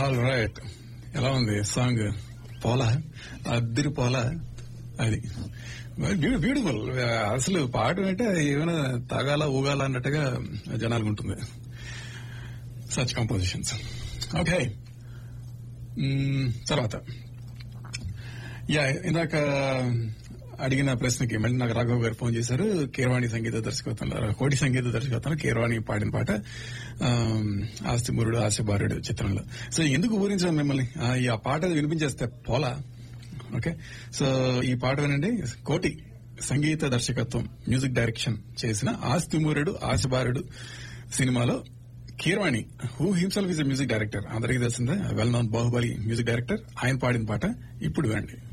all right ఎలా ఉంది song పోలా అద్దరి పోలా అది బ్యూటిఫుల్ అసలు పాట అంటే ఏమైనా తాగాల ఊగాల అన్నట్టుగా జనాలకు ఉంటుంది సచ్ కంపోజిషన్స్ ఓకే తర్వాత యా ఇందాక అడిగిన ప్రశ్నకి మళ్ళీ నాకు రాఘవ్ గారు ఫోన్ చేశారు కీరవాణి సంగీత దర్శకత్వంలో కోటి సంగీత దర్శకత్వంలో కీరవాణి పాడిన పాట ఆస్తి మురుడు ఆశబారుడు చిత్రంలో సో ఎందుకు ఊరించాను మిమ్మల్ని ఆ, ఈ ఆ పాట వినిపించేస్తే పోలా ఓకే సో ఈ పాట వినండి కోటి సంగీత దర్శకత్వం మ్యూజిక్ డైరెక్షన్ చేసిన ఆస్తిమూరుడు ఆశబారుడు సినిమాలో Keeravani who himself is music director అందరికీ తెలిసిందే well known Baahubali music director ఆయన పాడిన పాట ఇప్పుడు వినండి